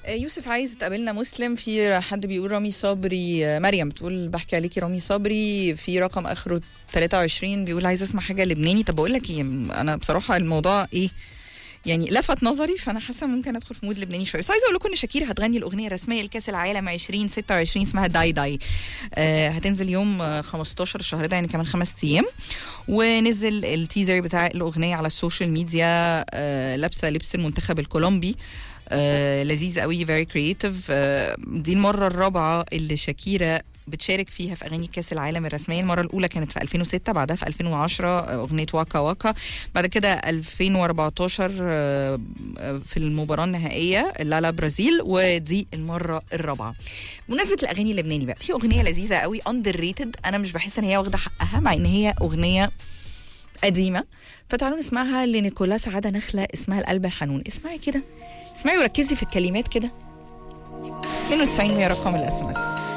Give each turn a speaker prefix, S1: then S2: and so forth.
S1: يوسف عايز تقابلنا مسلم في حد بيقول رامي صبري مريم بتقول بحكي عليكي رامي صبري في رقم اخره 23 بيقول عايز اسمع حاجه لبناني طب بقول لك ايه انا بصراحه الموضوع ايه يعني لفت نظري فانا حاسه ممكن ادخل في مود لبناني شويه بس عايزه اقول لكم ان شاكير هتغني الاغنيه الرسميه لكاس العالم 2026 اسمها داي داي آه هتنزل يوم آه، 15 الشهر ده يعني كمان خمس ايام ونزل التيزر بتاع الاغنيه على السوشيال ميديا آه لابسه لبس المنتخب الكولومبي آه لذيذ قوي فيري كرييتيف آه دي المره الرابعه اللي شاكيرا بتشارك فيها في اغاني كاس العالم الرسميه المره الاولى كانت في 2006 بعدها في 2010 آه، اغنيه واكا واكا بعد كده 2014 آه، آه، في المباراه النهائيه لالا برازيل ودي المره الرابعه بمناسبه الاغاني اللبناني بقى في اغنيه لذيذه قوي اندر ريتد انا مش بحس ان هي واخده حقها مع ان هي اغنيه قديمه فتعالوا نسمعها لنيكولاس عاده نخله اسمها القلب الحنون اسمعي كده اسمعي وركزي في الكلمات كده 92 هي رقم الاس ام اس